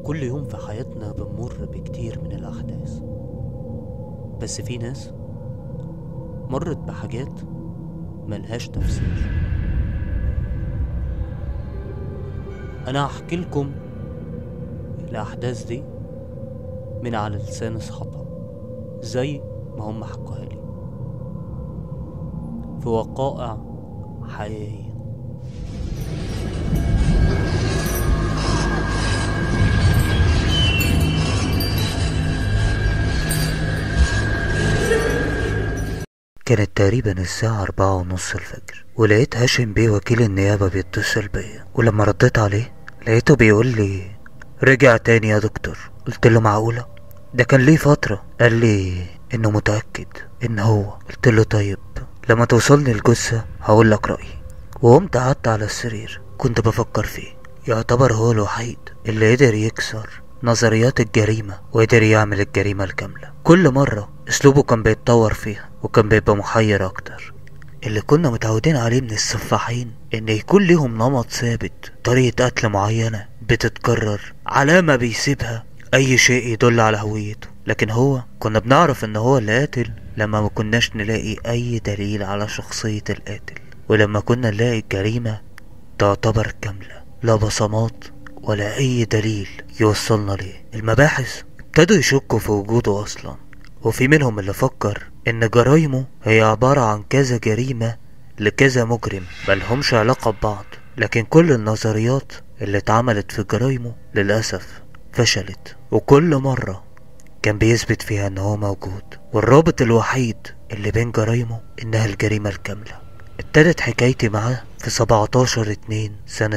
كل يوم في حياتنا بنمر بكتير من الأحداث بس في ناس مرت بحاجات ملهاش تفسير أنا هحكي لكم الأحداث دي من على لسان أصحابها زي ما هم حكوها لي في وقائع حقيقية كانت تقريبا الساعة أربعة ونص الفجر ولقيت هاشم بيه وكيل النيابة بيتصل بيا ولما رديت عليه لقيته بيقول لي رجع تاني يا دكتور قلت له معقولة ده كان ليه فترة قال لي انه متأكد ان هو قلت له طيب لما توصلني الجثة هقول لك رأيي وقمت قعدت على السرير كنت بفكر فيه يعتبر هو الوحيد اللي قدر يكسر نظريات الجريمة وقدر يعمل الجريمة الكاملة كل مرة اسلوبه كان بيتطور فيها وكان بيبقى محير اكتر اللي كنا متعودين عليه من السفاحين ان يكون ليهم نمط ثابت طريقة قتل معينة بتتكرر علامة بيسيبها اي شيء يدل على هويته لكن هو كنا بنعرف ان هو اللي قاتل لما ما كناش نلاقي اي دليل على شخصية القاتل ولما كنا نلاقي الجريمة تعتبر كاملة لا بصمات ولا اي دليل يوصلنا ليه المباحث ابتدوا يشكوا في وجوده اصلا وفي منهم اللي فكر ان جرايمه هي عبارة عن كذا جريمة لكذا مجرم ملهمش علاقة ببعض لكن كل النظريات اللي اتعملت في جرايمه للأسف فشلت وكل مرة كان بيثبت فيها ان هو موجود والرابط الوحيد اللي بين جرايمه انها الجريمة الكاملة ابتدت حكايتي معاه في 17 اتنين سنة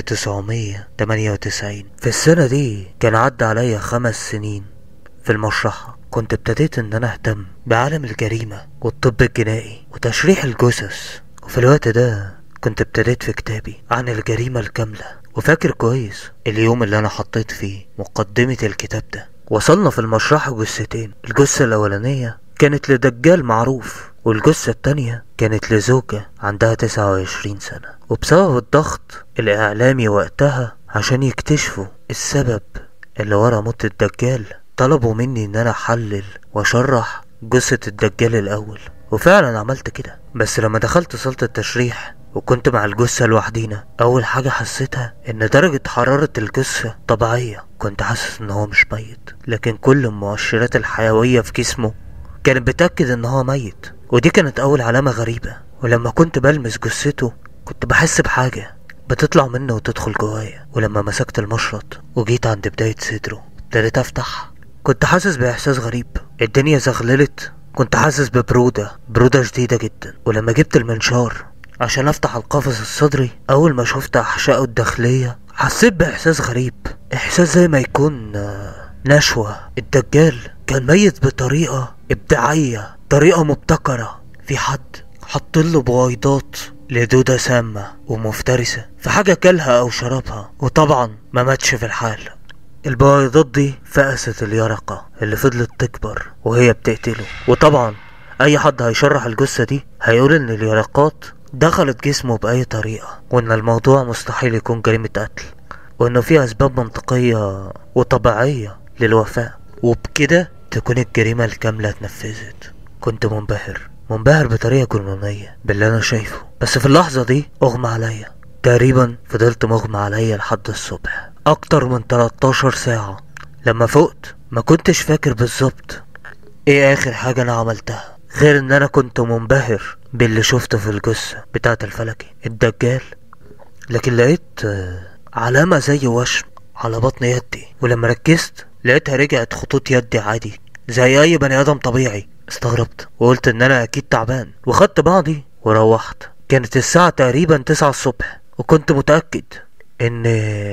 1998 في السنة دي كان عدى عليا خمس سنين في المشرحة كنت ابتديت ان انا اهتم بعالم الجريمة والطب الجنائي وتشريح الجثث وفي الوقت ده كنت ابتديت في كتابي عن الجريمة الكاملة وفاكر كويس اليوم اللي انا حطيت فيه مقدمة الكتاب ده وصلنا في المشرحة جثتين الجثة الاولانية كانت لدجال معروف والجثة التانية كانت لزوجة عندها تسعة وعشرين سنة وبسبب الضغط الإعلامي وقتها عشان يكتشفوا السبب اللي ورا موت الدجال طلبوا مني ان انا احلل واشرح جثة الدجال الاول وفعلا عملت كده بس لما دخلت صالة التشريح وكنت مع الجثة لوحدينا اول حاجة حسيتها ان درجة حرارة الجثة طبيعية كنت حاسس ان هو مش ميت لكن كل المؤشرات الحيوية في جسمه كانت بتأكد ان هو ميت ودي كانت اول علامة غريبة ولما كنت بلمس جثته كنت بحس بحاجة بتطلع منه وتدخل جوايا ولما مسكت المشرط وجيت عند بداية صدره ابتديت افتح كنت حاسس بإحساس غريب الدنيا زغللت كنت حاسس ببرودة برودة شديدة جدا ولما جبت المنشار عشان افتح القفص الصدري اول ما شفت احشائه الداخلية حسيت بإحساس غريب إحساس زي ما يكون آه، نشوة الدجال كان ميت بطريقة إبداعية طريقة مبتكرة في حد حطله بويضات لدودة سامة ومفترسة في حاجة كلها أو شربها وطبعا ما ماتش في الحال البويضات دي فقست اليرقة اللي فضلت تكبر وهي بتقتله وطبعا اي حد هيشرح الجثة دي هيقول ان اليرقات دخلت جسمه بأي طريقة وان الموضوع مستحيل يكون جريمة قتل وانه في اسباب منطقية وطبيعية للوفاة وبكده تكون الجريمة الكاملة اتنفذت كنت منبهر منبهر بطريقة جنونية باللي انا شايفه بس في اللحظة دي اغمى عليا تقريبا فضلت مغمى عليا لحد الصبح اكتر من 13 ساعة لما فقت ما كنتش فاكر بالظبط ايه اخر حاجة انا عملتها غير ان انا كنت منبهر باللي شفته في الجثة بتاعة الفلكي الدجال لكن لقيت آه، علامة زي وشم على بطن يدي ولما ركزت لقيتها رجعت خطوط يدي عادي زي اي بني ادم طبيعي استغربت وقلت ان انا اكيد تعبان وخدت بعضي وروحت كانت الساعة تقريبا تسعة الصبح وكنت متأكد ان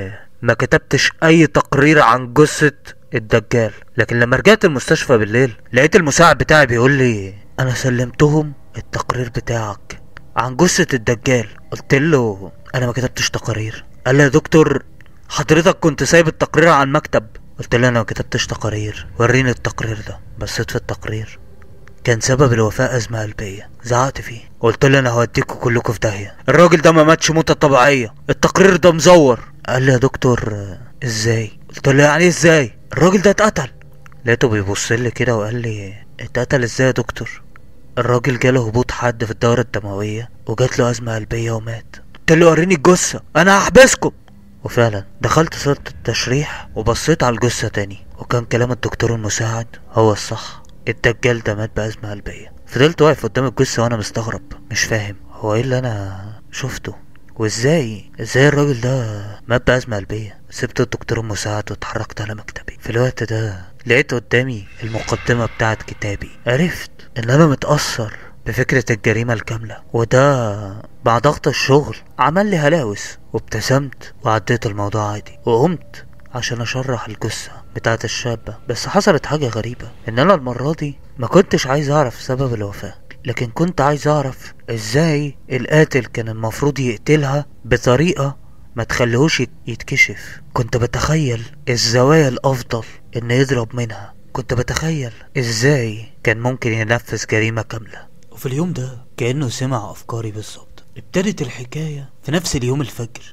ما كتبتش اي تقرير عن جثة الدجال لكن لما رجعت المستشفى بالليل لقيت المساعد بتاعي بيقول لي انا سلمتهم التقرير بتاعك عن جثة الدجال قلت له انا ما كتبتش تقارير قال لي يا دكتور حضرتك كنت سايب التقرير على المكتب قلت له انا ما كتبتش تقارير وريني التقرير ده بصيت في التقرير كان سبب الوفاة أزمة قلبية زعقت فيه قلت له أنا هوديكوا كلكوا في داهية الراجل ده ما ماتش موتة طبيعية التقرير ده مزور قال لي يا دكتور آه، ازاي قلت له يعني ازاي الراجل ده اتقتل لقيته بيبص لي كده وقال لي اتقتل ازاي يا دكتور الراجل جاله هبوط حاد في الدورة الدموية وجات له أزمة قلبية ومات قلت له وريني الجثة أنا هحبسكم وفعلا دخلت صالة التشريح وبصيت على الجثة تاني وكان كلام الدكتور المساعد هو الصح الدجال ده مات بأزمة قلبية فضلت واقف قدام الجثة وأنا مستغرب مش فاهم هو ايه اللي أنا شفته وازاي ازاي الراجل ده مات بأزمة قلبية سبت الدكتور المساعد واتحركت على مكتبي في الوقت ده لقيت قدامي المقدمة بتاعت كتابي عرفت ان انا متأثر بفكرة الجريمة الكاملة وده بعد ضغط الشغل عمل لي هلاوس وابتسمت وعديت الموضوع عادي وقمت عشان اشرح الجثة بتاعت الشابة بس حصلت حاجة غريبة ان انا المرة دي ما كنتش عايز اعرف سبب الوفاة لكن كنت عايز اعرف ازاي القاتل كان المفروض يقتلها بطريقة ما تخليهوش يت- يتكشف كنت بتخيل الزوايا الافضل ان يضرب منها كنت بتخيل ازاي كان ممكن ينفذ جريمة كاملة وفي اليوم ده كأنه سمع أفكاري بالظبط ابتدت الحكاية في نفس اليوم الفجر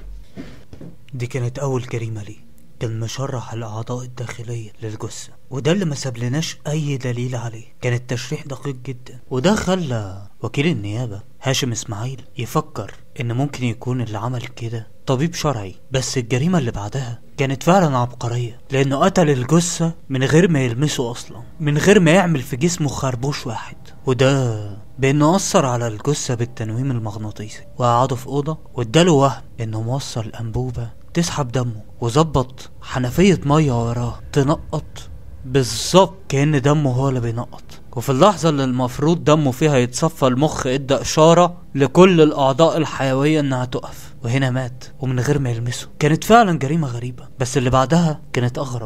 دي كانت أول جريمة لي كان مشرح الأعضاء الداخلية للجثة وده اللي ما سابلناش أي دليل عليه كان التشريح دقيق جدا وده خلى وكيل النيابة هاشم إسماعيل يفكر إن ممكن يكون اللي عمل كده طبيب شرعي بس الجريمة اللي بعدها كانت فعلا عبقرية لأنه قتل الجثة من غير ما يلمسه أصلا من غير ما يعمل في جسمه خربوش واحد وده بأنه أثر على الجثة بالتنويم المغناطيسي وقعده في أوضة واداله وهم إنه موصل أنبوبة تسحب دمه وظبط حنفية مية وراه تنقط بالظبط كأن دمه هو اللي بينقط وفي اللحظة اللي المفروض دمه فيها يتصفى المخ ادى إشارة لكل الأعضاء الحيوية إنها تقف وهنا مات ومن غير ما يلمسه كانت فعلا جريمة غريبة بس اللي بعدها كانت أغرب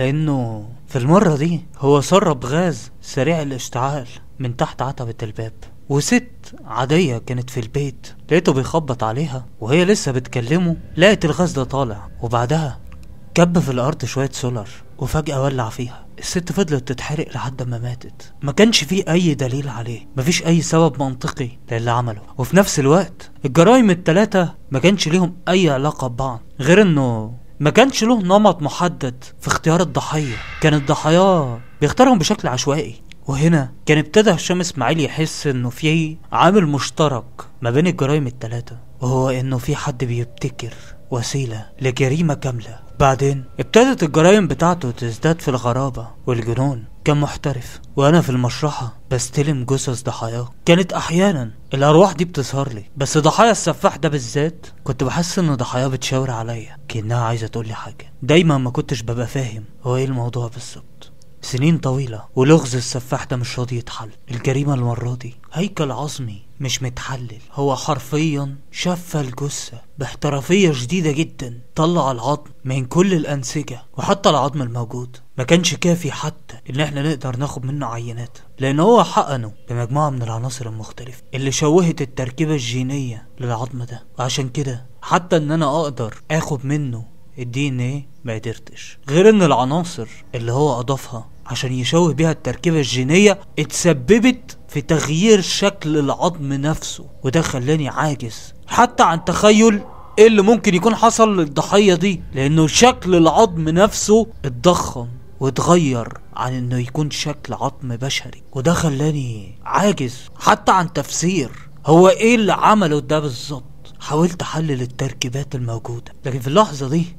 لأنه في المرة دي هو سرب غاز سريع الاشتعال من تحت عتبة الباب وست عادية كانت في البيت لقيته بيخبط عليها وهي لسه بتكلمه لقت الغاز ده طالع وبعدها كب في الارض شويه سولار وفجاه ولع فيها الست فضلت تتحرق لحد ما ماتت ما كانش فيه اي دليل عليه مفيش اي سبب منطقي للي عمله وفي نفس الوقت الجرائم التلاتة ما كانش ليهم اي علاقه ببعض غير انه ما كانش له نمط محدد في اختيار الضحيه كان الضحايا بيختارهم بشكل عشوائي وهنا كان ابتدى هشام اسماعيل يحس انه في عامل مشترك ما بين الجرائم التلاتة وهو انه في حد بيبتكر وسيلة لجريمة كاملة بعدين ابتدت الجرائم بتاعته تزداد في الغرابة والجنون كان محترف وانا في المشرحة بستلم جثث ضحاياه كانت احيانا الارواح دي بتظهر لي بس ضحايا السفاح ده بالذات كنت بحس ان ضحاياه بتشاور عليا كانها عايزة تقولي حاجة دايما ما كنتش ببقى فاهم هو ايه الموضوع بالظبط سنين طويلة ولغز السفاح ده مش راضي يتحل الجريمة المرة دي هيكل عظمي مش متحلل هو حرفيا شف الجثة باحترافية شديدة جدا طلع العظم من كل الأنسجة وحتى العظم الموجود ما كانش كافي حتى ان احنا نقدر ناخد منه عينات لان هو حقنه بمجموعة من العناصر المختلفة اللي شوهت التركيبة الجينية للعظم ده وعشان كده حتى ان انا اقدر اخد منه الدي ان ايه ما قدرتش غير ان العناصر اللي هو اضافها عشان يشوه بيها التركيبة الجينية اتسببت في تغيير شكل العظم نفسه وده خلاني عاجز حتى عن تخيل ايه اللي ممكن يكون حصل للضحية دي لانه شكل العظم نفسه اتضخم واتغير عن انه يكون شكل عظم بشري وده خلاني عاجز حتى عن تفسير هو ايه اللي عمله ده بالظبط حاولت احلل التركيبات الموجودة لكن في اللحظة دي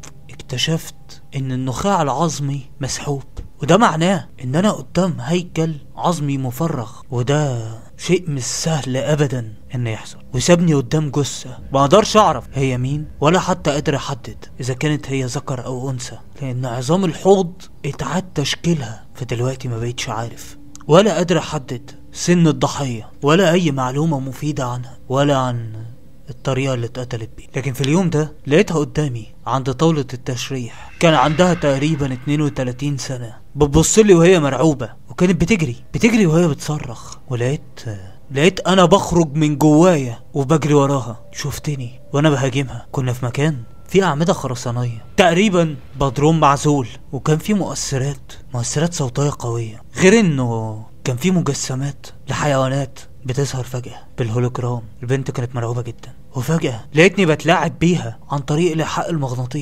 اكتشفت ان النخاع العظمي مسحوب وده معناه ان انا قدام هيكل عظمي مفرغ وده شيء مش سهل ابدا انه يحصل وسابني قدام جثة ما اقدرش اعرف هي مين ولا حتى قادر احدد اذا كانت هي ذكر او انثى لان عظام الحوض اتعاد تشكيلها فدلوقتي ما بقتش عارف ولا قادر احدد سن الضحية ولا اي معلومة مفيدة عنها ولا عن الطريقة اللي اتقتلت بيه لكن في اليوم ده لقيتها قدامي عند طاولة التشريح كان عندها تقريبا 32 سنة بتبص لي وهي مرعوبة وكانت بتجري بتجري وهي بتصرخ ولقيت لقيت انا بخرج من جوايا وبجري وراها شفتني وانا بهاجمها كنا في مكان في أعمدة خرسانية تقريبا بدروم معزول وكان في مؤثرات مؤثرات صوتية قوية غير انه كان في مجسمات لحيوانات بتظهر فجأة بالهولوجرام البنت كانت مرعوبة جدا وفجأة لقيتني بتلاعب بيها عن طريق الإيحاء المغناطيسي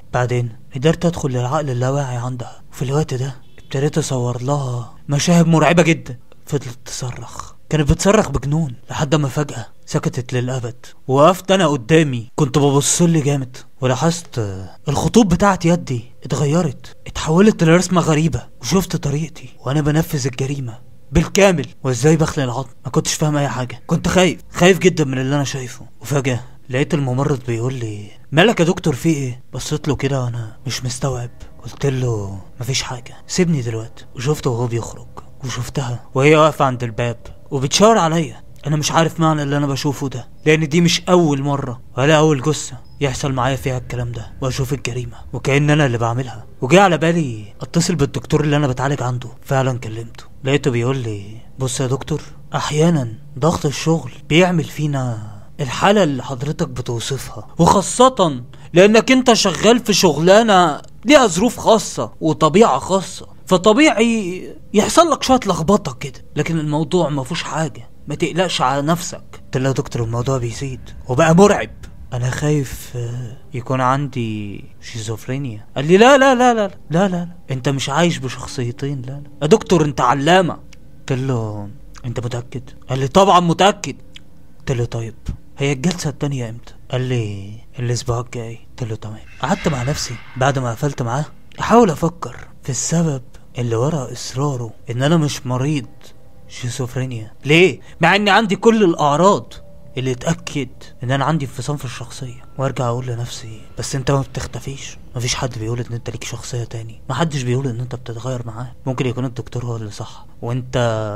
بعدين قدرت ادخل للعقل اللاواعي عندها وفي الوقت ده ابتديت اصور لها مشاهد مرعبة جدا فضلت تصرخ كانت بتصرخ بجنون لحد ما فجأة سكتت للأبد وقفت أنا قدامي كنت ببص لي جامد ولاحظت آه، الخطوط بتاعت يدي اتغيرت اتحولت لرسمة غريبة وشفت طريقتي وأنا بنفذ الجريمة بالكامل وازاي بخلق العظم ما كنتش فاهم اي حاجه كنت خايف خايف جدا من اللي انا شايفه وفجاه لقيت الممرض بيقول لي مالك يا دكتور في ايه بصيت له كده وانا مش مستوعب قلت له مفيش حاجه سيبني دلوقتي وشفته وهو بيخرج وشفتها وهي واقفه عند الباب وبتشاور عليا انا مش عارف معنى اللي انا بشوفه ده لان دي مش اول مره ولا اول جثه يحصل معايا فيها الكلام ده واشوف الجريمه وكأن انا اللي بعملها وجه على بالي اتصل بالدكتور اللي انا بتعالج عنده فعلا كلمته لقيته بيقول لي بص يا دكتور احيانا ضغط الشغل بيعمل فينا الحالة اللي حضرتك بتوصفها وخاصة لأنك أنت شغال في شغلانة ليها ظروف خاصة وطبيعة خاصة فطبيعي يحصل لك شوية لخبطة كده لكن الموضوع ما فيهوش حاجة ما تقلقش على نفسك قلت له يا دكتور الموضوع بيزيد وبقى مرعب انا خايف آه، يكون عندي شيزوفرينيا قال لي لا لا لا لا لا لا, لا. انت مش عايش بشخصيتين لا لا يا دكتور انت علامة قلت له انت متأكد قال لي طبعا متأكد قلت له طيب هي الجلسة التانية امتى قال لي الاسبوع الجاي قلت له تمام قعدت مع نفسي بعد ما قفلت معاه احاول افكر في السبب اللي ورا اصراره ان انا مش مريض شيزوفرينيا ليه مع اني عندي كل الاعراض اللي اتاكد ان انا عندي انفصام في الشخصيه وارجع اقول لنفسي بس انت ما بتختفيش مفيش حد بيقول ان انت ليك شخصيه تاني محدش بيقول ان انت بتتغير معاه ممكن يكون الدكتور هو اللي صح وانت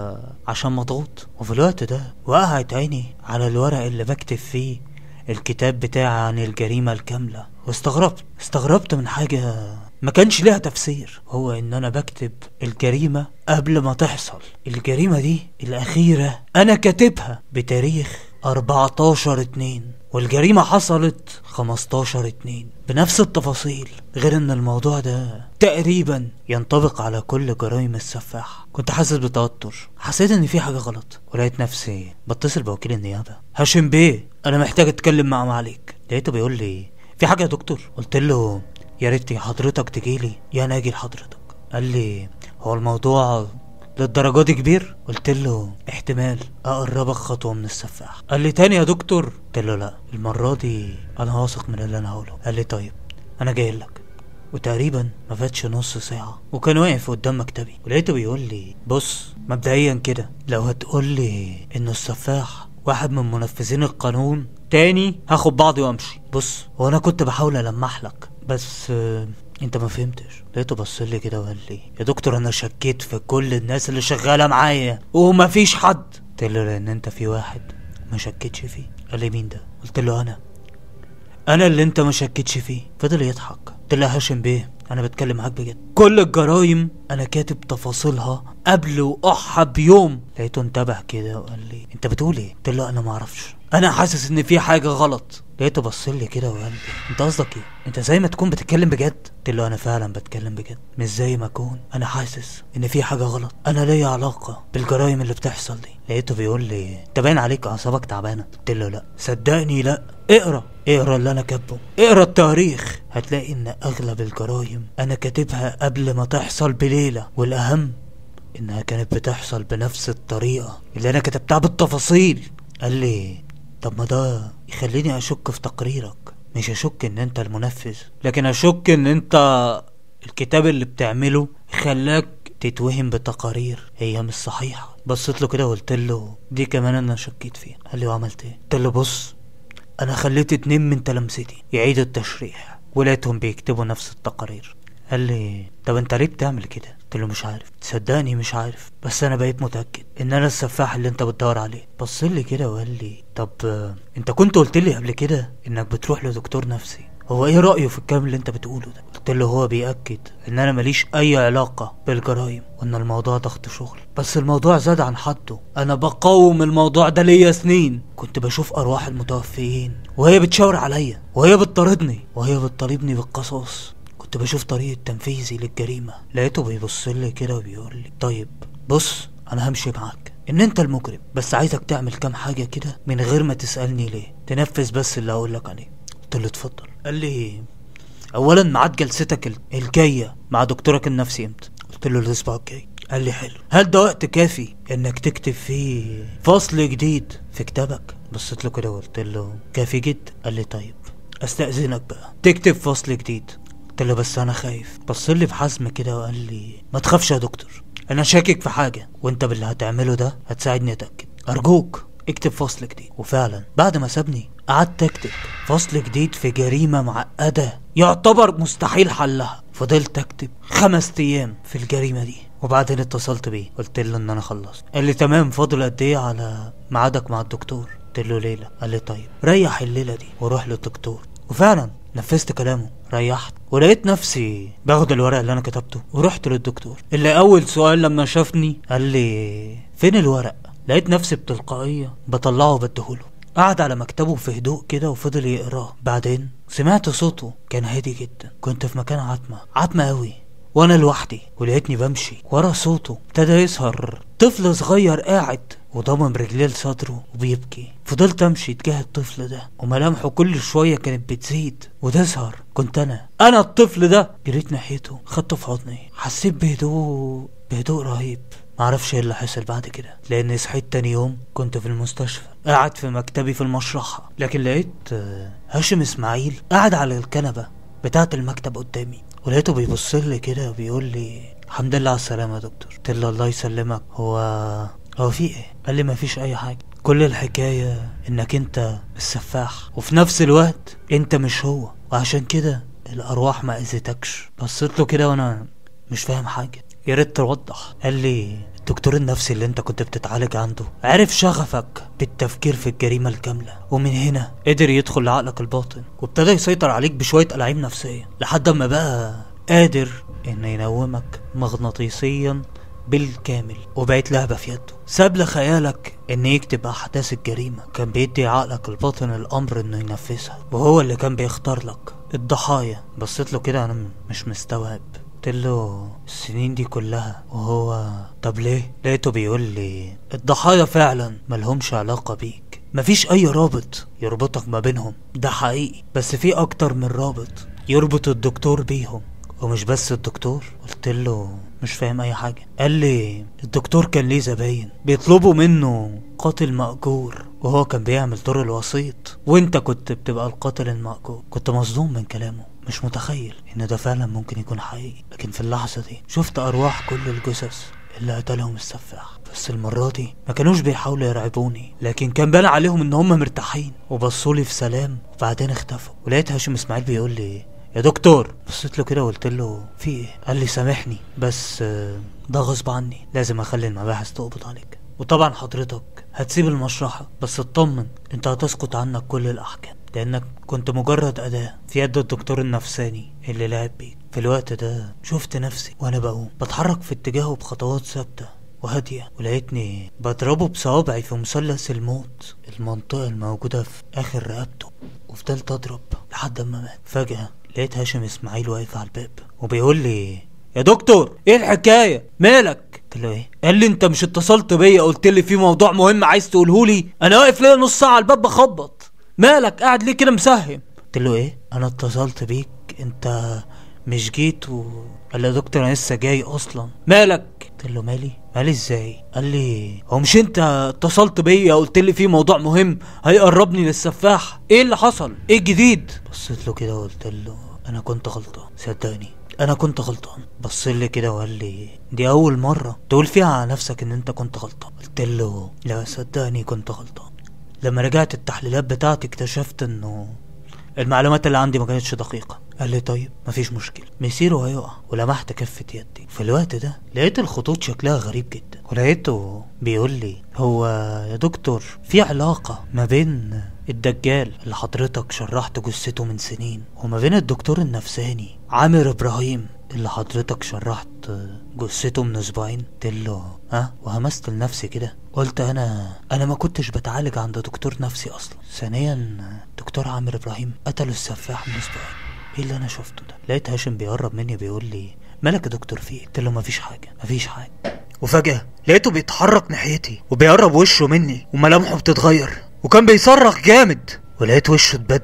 عشان مضغوط وفي الوقت ده وقعت عيني على الورق اللي بكتب فيه الكتاب بتاعي عن الجريمة الكاملة واستغربت استغربت من حاجة ما كانش لها تفسير هو ان انا بكتب الجريمة قبل ما تحصل الجريمة دي الاخيرة انا كاتبها بتاريخ 14 2 والجريمة حصلت 15 2 بنفس التفاصيل غير ان الموضوع ده تقريبا ينطبق على كل جرائم السفاح كنت حاسس بتوتر حسيت ان في حاجة غلط ولقيت نفسي بتصل بوكيل النيابة هاشم بيه انا محتاج اتكلم مع معاليك لقيته بيقول لي في حاجة يا دكتور قلت له يا ريت حضرتك تجيلي يا انا اجي لحضرتك قال لي هو الموضوع للدرجة دي كبير قلت له احتمال اقربك خطوة من السفاح قال لي تاني يا دكتور قلت له لا المرة دي انا واثق من اللي انا هقوله قال لي طيب انا جاي لك وتقريبا ما فاتش نص ساعة وكان واقف قدام مكتبي ولقيته بيقول لي بص مبدئيا كده لو هتقول لي انه السفاح واحد من منفذين القانون تاني هاخد بعضي وامشي بص هو انا كنت بحاول المح لك بس آه، انت ما فهمتش لقيته بص لي كده وقال لي يا دكتور انا شكيت في كل الناس اللي شغاله معايا وما فيش حد قلت له لان انت في واحد ما شكيتش فيه قال لي مين ده قلت له انا انا اللي انت ما شكيتش فيه فضل يضحك قلت له يا هاشم بيه انا بتكلم معاك بجد كل الجرايم انا كاتب تفاصيلها قبل وقعها بيوم لقيته انتبه كده وقال لي انت بتقول ايه قلت له انا ما اعرفش انا حاسس ان في حاجه غلط لقيته بص لي كده وقال لي انت قصدك ايه انت زي ما تكون بتتكلم بجد قلت له انا فعلا بتكلم بجد مش زي ما اكون انا حاسس ان في حاجه غلط انا ليا علاقه بالجرايم اللي بتحصل دي لقيته بيقول لي انت باين عليك اعصابك تعبانه قلت له لا صدقني لا اقرا اقرا اللي انا كاتبه اقرا التاريخ هتلاقي ان اغلب الجرايم انا كاتبها قبل ما تحصل بليله والاهم انها كانت بتحصل بنفس الطريقه اللي انا كتبتها بالتفاصيل قال لي طب ما ده يخليني اشك في تقريرك مش اشك ان انت المنفذ لكن اشك ان انت الكتاب اللي بتعمله خلاك تتوهم بتقارير هي مش صحيحة بصيت له كده وقلت له دي كمان انا شكيت فيها قال لي وعملت ايه قلت له بص انا خليت اتنين من تلامذتي يعيدوا التشريح ولقيتهم بيكتبوا نفس التقارير قال لي طب انت ليه بتعمل كده قلت له مش عارف صدقني مش عارف بس انا بقيت متاكد ان انا السفاح اللي انت بتدور عليه بص لي كده وقال لي طب آه، انت كنت قلت لي قبل كده انك بتروح لدكتور نفسي هو ايه رايه في الكلام اللي انت بتقوله ده قلت له هو بيأكد ان انا ماليش اي علاقة بالجرايم وان الموضوع ضغط شغل بس الموضوع زاد عن حده انا بقاوم الموضوع ده ليا سنين كنت بشوف ارواح المتوفيين وهي بتشاور عليا وهي بتطاردني وهي بتطالبني بالقصاص كنت بشوف طريقة تنفيذي للجريمة لقيته بيبص لي كده وبيقول لي طيب بص انا همشي معاك ان انت المجرم بس عايزك تعمل كام حاجة كده من غير ما تسألني ليه تنفذ بس اللي هقولك عليه قلت له اتفضل قال لي اولا ميعاد جلستك ال- الجايه مع دكتورك النفسي امتى قلت له الاسبوع الجاي قال لي حلو هل ده وقت كافي انك تكتب فيه فصل جديد في كتابك بصيت له كده وقلت له كافي جدا قال لي طيب استاذنك بقى تكتب فصل جديد قلت له بس انا خايف بص لي بحزم كده وقال لي ما تخافش يا دكتور انا شاكك في حاجه وانت باللي هتعمله ده هتساعدني اتاكد ارجوك اكتب فصل جديد وفعلا بعد ما سابني قعدت اكتب فصل جديد في جريمه معقده يعتبر مستحيل حلها فضلت اكتب خمس ايام في الجريمه دي وبعدين اتصلت بيه قلت له ان انا خلصت قال لي تمام فاضل قد ايه على ميعادك مع الدكتور قلت له ليله قال لي طيب ريح الليله دي وروح للدكتور وفعلا نفذت كلامه ريحت ولقيت نفسي باخد الورق اللي انا كتبته ورحت للدكتور اللي اول سؤال لما شافني قال لي فين الورق لقيت نفسي بتلقائية بطلعه وبديهوله قعد على مكتبه في هدوء كده وفضل يقراه بعدين سمعت صوته كان هادي جدا كنت في مكان عتمة عتمة قوي وانا لوحدي ولقيتني بمشي ورا صوته ابتدى يظهر طفل صغير قاعد وضمم رجليه لصدره وبيبكي فضلت امشي تجاه الطفل ده وملامحه كل شويه كانت بتزيد وتظهر كنت انا انا الطفل ده جريت ناحيته خدته في حضني حسيت بهدوء بهدوء رهيب معرفش ايه اللي حصل بعد كده لاني صحيت تاني يوم كنت في المستشفى قاعد في مكتبي في المشرحة لكن لقيت آه، هاشم اسماعيل قاعد على الكنبة بتاعة المكتب قدامي ولقيته بيبص لي كده وبيقول لي الحمد لله على السلامة يا دكتور قلت له الله يسلمك هو هو في ايه قال لي مفيش اي حاجة كل الحكاية انك انت السفاح وفي نفس الوقت انت مش هو وعشان كده الارواح ما اذيتكش بصيت له كده وانا مش فاهم حاجة يا ريت توضح قال لي الدكتور النفسي اللي انت كنت بتتعالج عنده عرف شغفك بالتفكير في الجريمة الكاملة ومن هنا قدر يدخل لعقلك الباطن وابتدى يسيطر عليك بشوية ألاعيب نفسية لحد ما بقى قادر انه ينومك مغناطيسيا بالكامل وبقت لعبة في يده ساب لخيالك ان يكتب احداث الجريمة كان بيدي عقلك الباطن الامر انه ينفذها وهو اللي كان بيختار لك الضحايا بصيت له كده انا م- مش مستوعب قلت له السنين دي كلها وهو طب ليه لقيته بيقول لي الضحايا فعلا ملهمش علاقة بيك مفيش اي رابط يربطك ما بينهم ده حقيقي بس في اكتر من رابط يربط الدكتور بيهم ومش بس الدكتور قلت له مش فاهم اي حاجة قال لي الدكتور كان ليه زباين بيطلبوا منه قاتل مأجور وهو كان بيعمل دور الوسيط وانت كنت بتبقى القاتل المأجور كنت مصدوم من كلامه مش متخيل ان ده فعلا ممكن يكون حقيقي لكن في اللحظة دي شفت ارواح كل الجثث اللي قتلهم السفاح بس المرة دي ما كانوش بيحاولوا يرعبوني لكن كان بان عليهم ان هم مرتاحين وبصوا لي في سلام وبعدين اختفوا ولقيت هاشم اسماعيل بيقول لي يا دكتور بصيت له كده وقلت له في ايه قال لي سامحني بس آه، ده غصب عني لازم اخلي المباحث تقبض عليك وطبعا حضرتك هتسيب المشرحة بس اطمن انت هتسقط عنك كل الاحكام لانك كنت مجرد اداة في يد الدكتور النفساني اللي لعب بيك في الوقت ده شفت نفسي وانا بقوم بتحرك في اتجاهه بخطوات ثابتة وهادية ولقيتني بضربه بصوابعي في مثلث الموت المنطقة الموجودة في آخر رقبته وفضلت أضرب لحد ما مات فجأة لقيت هاشم إسماعيل واقف على الباب وبيقول لي يا دكتور ايه الحكاية مالك قلت له ايه قال لي انت مش اتصلت بيا قلت لي في موضوع مهم عايز تقوله لي انا واقف ليا نص ساعة على الباب بخبط مالك قاعد ليه كده مسهم قلت له ايه انا اتصلت بيك انت مش جيت و قال لي يا دكتور انا لسه جاي اصلا مالك قلت له مالي مالي ازاي قال لي هو مش انت اتصلت بيا قلت لي في موضوع مهم هيقربني للسفاح ايه اللي حصل ايه الجديد بصيت له كده وقلت له انا كنت غلطان صدقني انا كنت غلطان بص لي كده وقال لي دي اول مره تقول فيها على نفسك ان انت كنت غلطان قلت له لا صدقني كنت غلطان لما رجعت التحليلات بتاعتي اكتشفت انه المعلومات اللي عندي ما كانتش دقيقة قال لي طيب مفيش مشكلة مسيره هيقع ولمحت كفة يدي في الوقت ده لقيت الخطوط شكلها غريب جدا ولقيته بيقول لي هو يا دكتور في علاقة ما بين الدجال اللي حضرتك شرحت جثته من سنين وما بين الدكتور النفساني عامر ابراهيم اللي حضرتك شرحت جثته من اسبوعين قلت له ها وهمست لنفسي كده قلت انا انا ما كنتش بتعالج عند دكتور نفسي اصلا ثانيا دكتور عامر ابراهيم قتلوا السفاح من اسبوعين ايه اللي انا شفته ده لقيت هاشم بيقرب مني بيقول لي مالك يا دكتور في إيه؟ قلت له مفيش حاجه مفيش حاجه وفجاه لقيته بيتحرك ناحيتي وبيقرب وشه مني وملامحه بتتغير وكان بيصرخ جامد ولقيت وشه اتبدل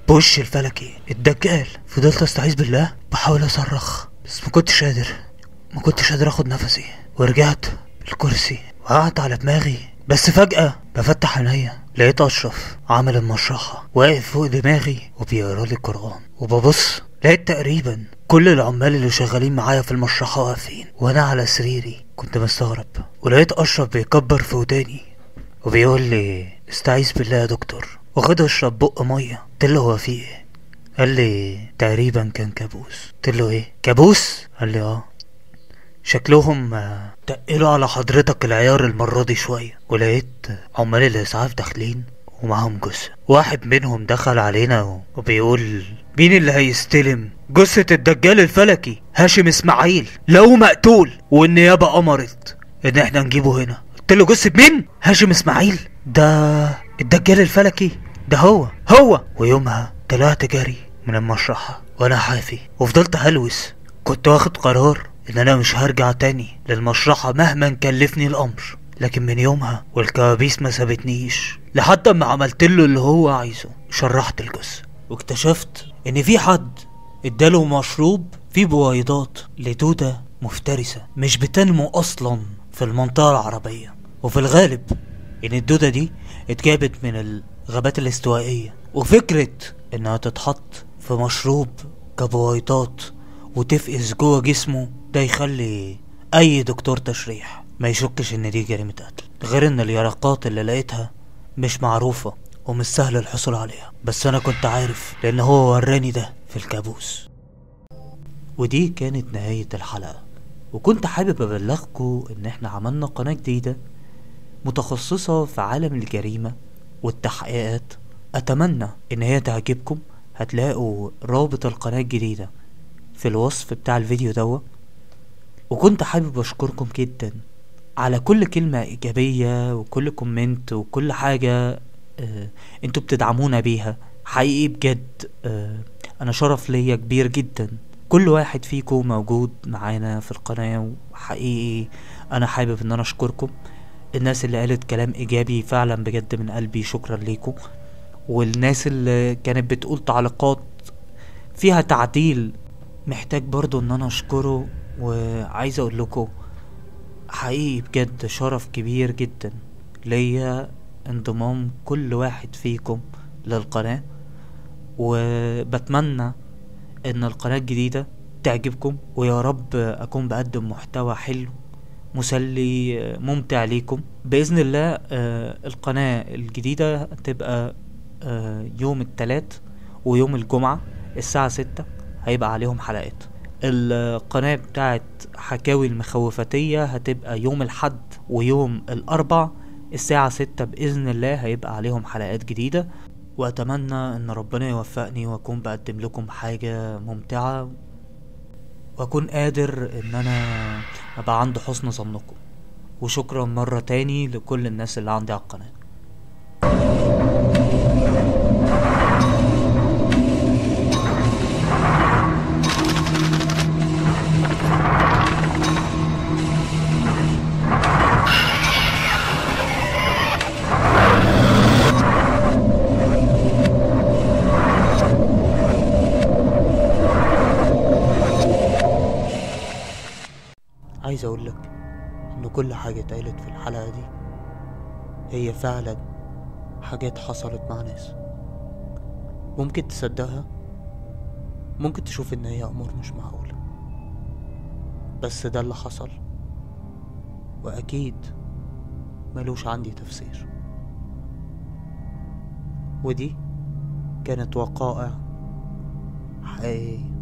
بوش الفلكي الدجال فضلت استعيذ بالله بحاول اصرخ بس ما كنتش قادر ما كنتش قادر اخد نفسي ورجعت الكرسي وقعدت على دماغي بس فجأة بفتح عينيا لقيت أشرف عامل المشرحة واقف فوق دماغي وبيقرا لي القرآن وببص لقيت تقريبا كل العمال اللي شغالين معايا في المشرحة واقفين وأنا على سريري كنت مستغرب ولقيت أشرف بيكبر في وداني وبيقول لي استعيذ بالله يا دكتور وخد اشرب بق مية قلت له هو في ايه قال لي تقريبا كان كابوس قلت له ايه كابوس قال لي اه شكلهم آه، تقلوا على حضرتك العيار المرة دي شوية ولقيت عمال الإسعاف داخلين ومعاهم جثة واحد منهم دخل علينا و- وبيقول مين اللي هيستلم جثة الدجال الفلكي هاشم اسماعيل لو مقتول والنيابة أمرت إن احنا نجيبه هنا قلت له جثة مين هاشم اسماعيل ده الدجال الفلكي ده هو هو ويومها طلعت جري من المشرحة وانا حافي وفضلت هلوس كنت واخد قرار ان انا مش هرجع تاني للمشرحة مهما كلفني الامر لكن من يومها والكوابيس ما سابتنيش لحد ما عملت له اللي هو عايزه شرحت الجثة واكتشفت ان في حد اداله مشروب فيه بويضات لدودة مفترسة مش بتنمو اصلا في المنطقة العربية وفي الغالب ان الدودة دي اتجابت من الغابات الاستوائية وفكرة انها تتحط في مشروب كبويضات وتفقس جوه جسمه ده يخلي اي دكتور تشريح ما يشكش ان دي جريمة قتل غير ان اليرقات اللي لقيتها مش معروفة ومش سهل الحصول عليها بس انا كنت عارف لان هو وراني ده في الكابوس ودي كانت نهاية الحلقة وكنت حابب ابلغكم ان احنا عملنا قناة جديدة متخصصة في عالم الجريمة والتحقيقات أتمنى إن هي تعجبكم هتلاقوا رابط القناة الجديدة في الوصف بتاع الفيديو دوا وكنت حابب أشكركم جدا على كل كلمة إيجابية وكل كومنت وكل حاجة آه انتوا بتدعمونا بيها حقيقي بجد آه أنا شرف ليا كبير جدا كل واحد فيكم موجود معانا في القناة وحقيقي أنا حابب إن أنا أشكركم الناس اللي قالت كلام ايجابي فعلا بجد من قلبي شكرا ليكم والناس اللي كانت بتقول تعليقات فيها تعديل محتاج برضو ان انا اشكره وعايز اقول لكم حقيقي بجد شرف كبير جدا ليا انضمام كل واحد فيكم للقناة وبتمنى ان القناة الجديدة تعجبكم ويا رب اكون بقدم محتوى حلو مسلي آه، ممتع ليكم بإذن الله آه، القناة الجديدة هتبقى آه، يوم التلات ويوم الجمعة الساعة ستة هيبقى عليهم حلقات القناة بتاعت حكاوي المخوفتية هتبقى يوم الحد ويوم الأربع الساعة ستة بإذن الله هيبقى عليهم حلقات جديدة وأتمنى إن ربنا يوفقني وأكون بقدم لكم حاجة ممتعة واكون قادر ان انا ابقى عند حسن ظنكم وشكرا مرة تاني لكل الناس اللي عندي على القناة عايز اقول لك ان كل حاجة اتقالت في الحلقة دي هي فعلا حاجات حصلت مع ناس ممكن تصدقها ممكن تشوف ان هي امور مش معقولة بس ده اللي حصل واكيد ملوش عندي تفسير ودي كانت وقائع حقيقية